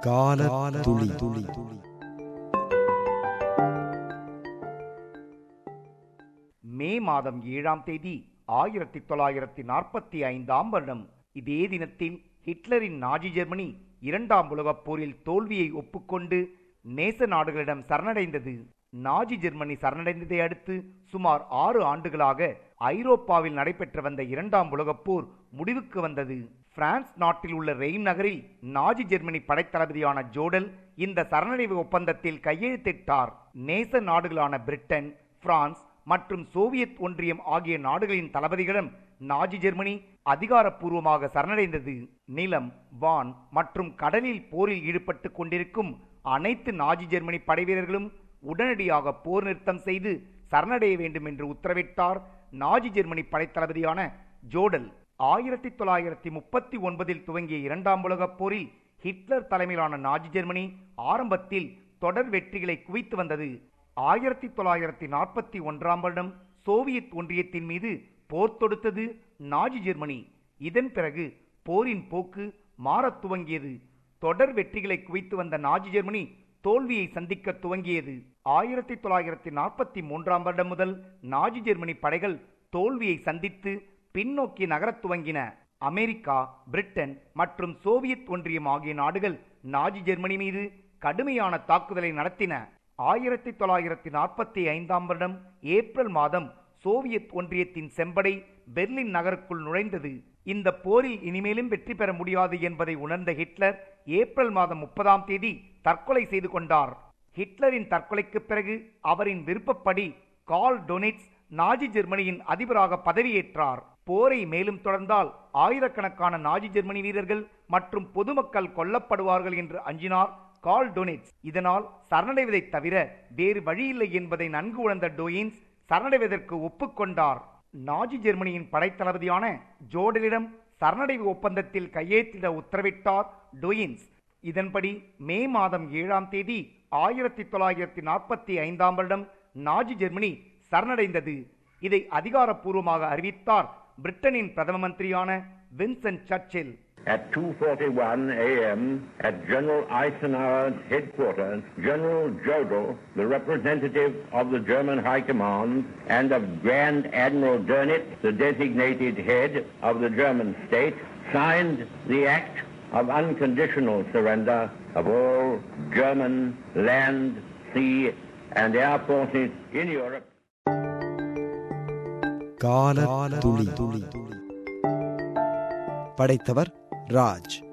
கால துளி துளி மே மாதம் ஏழாம் தேதி ஆயிரத்தி தொள்ளாயிரத்தி நாற்பத்தி ஐந்தாம் வருடம் இதே தினத்தில் ஹிட்லரின் நாஜி ஜெர்மனி இரண்டாம் உலகப் போரில் தோல்வியை ஒப்புக்கொண்டு நேச நாடுகளிடம் சரணடைந்தது நாஜி ஜெர்மனி சரணடைந்ததை அடுத்து சுமார் ஆறு ஆண்டுகளாக ஐரோப்பாவில் நடைபெற்று வந்த இரண்டாம் உலகப் போர் முடிவுக்கு வந்தது பிரான்ஸ் நாட்டில் உள்ள ரெயின் நகரில் நாஜி ஜெர்மனி படைத்தளபதியான ஜோடல் இந்த சரணடைவு ஒப்பந்தத்தில் கையெழுத்திட்டார் நேச நாடுகளான பிரிட்டன் பிரான்ஸ் மற்றும் சோவியத் ஒன்றியம் ஆகிய நாடுகளின் தளபதிகளும் நாஜி ஜெர்மனி அதிகாரப்பூர்வமாக சரணடைந்தது நிலம் வான் மற்றும் கடலில் போரில் ஈடுபட்டு கொண்டிருக்கும் அனைத்து நாஜி ஜெர்மனி படைவீரர்களும் உடனடியாக போர் நிறுத்தம் செய்து சரணடைய வேண்டும் என்று உத்தரவிட்டார் நாஜி ஜெர்மனி படைத்தளபதியான ஜோடல் ஆயிரத்தி தொள்ளாயிரத்தி முப்பத்தி ஒன்பதில் துவங்கிய இரண்டாம் உலகப் போரில் ஹிட்லர் தலைமையிலான நாஜி ஜெர்மனி ஆரம்பத்தில் தொடர் வெற்றிகளை குவித்து வந்தது ஆயிரத்தி தொள்ளாயிரத்தி நாற்பத்தி ஒன்றாம் வருடம் சோவியத் ஒன்றியத்தின் மீது போர் தொடுத்தது நாஜி ஜெர்மனி இதன் பிறகு போரின் போக்கு மாறத் துவங்கியது தொடர் வெற்றிகளை குவித்து வந்த நாஜி ஜெர்மனி தோல்வியை சந்திக்க துவங்கியது ஆயிரத்தி தொள்ளாயிரத்தி நாற்பத்தி மூன்றாம் வருடம் முதல் நாஜி ஜெர்மனி படைகள் தோல்வியை சந்தித்து பின்னோக்கி நகரத் துவங்கின அமெரிக்கா பிரிட்டன் மற்றும் சோவியத் ஒன்றியம் ஆகிய நாடுகள் நாஜி ஜெர்மனி மீது கடுமையான தாக்குதலை நடத்தின ஆயிரத்தி தொள்ளாயிரத்தி நாற்பத்தி ஐந்தாம் வருடம் ஏப்ரல் மாதம் சோவியத் ஒன்றியத்தின் செம்படை பெர்லின் நகருக்குள் நுழைந்தது இந்த போரில் இனிமேலும் வெற்றி பெற முடியாது என்பதை உணர்ந்த ஹிட்லர் ஏப்ரல் மாதம் முப்பதாம் தேதி தற்கொலை செய்து கொண்டார் ஹிட்லரின் தற்கொலைக்கு பிறகு அவரின் விருப்பப்படி கால் டொனிட்ஸ் நாஜி ஜெர்மனியின் அதிபராக பதவியேற்றார் போரை மேலும் தொடர்ந்தால் ஆயிரக்கணக்கான நாஜி ஜெர்மனி வீரர்கள் மற்றும் பொதுமக்கள் கொல்லப்படுவார்கள் என்று அஞ்சினார் கால் டொனிட்ஸ் இதனால் சரணடைவதைத் தவிர வேறு வழியில்லை என்பதை நன்கு உணர்ந்த டோயின்ஸ் சரணடைவதற்கு ஒப்புக்கொண்டார் நாஜி ஜெர்மனியின் படைத்தளபதியான ஜோடலிடம் சரணடைவு ஒப்பந்தத்தில் கையெழுத்திட உத்தரவிட்டார் டொயின்ஸ் இதன்படி மே மாதம் ஏழாம் தேதி ஆயிரத்தி தொள்ளாயிரத்தி நாற்பத்தி ஐந்தாம் வருடம் நாஜி ஜெர்மனி சரணடைந்தது இதை அதிகாரப்பூர்வமாக அறிவித்தார் பிரிட்டனின் பிரதம மந்திரியான Vincent Churchill At 2.41 a.m. at General Eisenhower's headquarters, General Jodl, the representative of the German High Command, and of Grand Admiral Dönitz, the designated head of the German state, signed the act of unconditional surrender of all German land, sea, and air forces in Europe. கால துளி துளி படைத்தவர் ராஜ்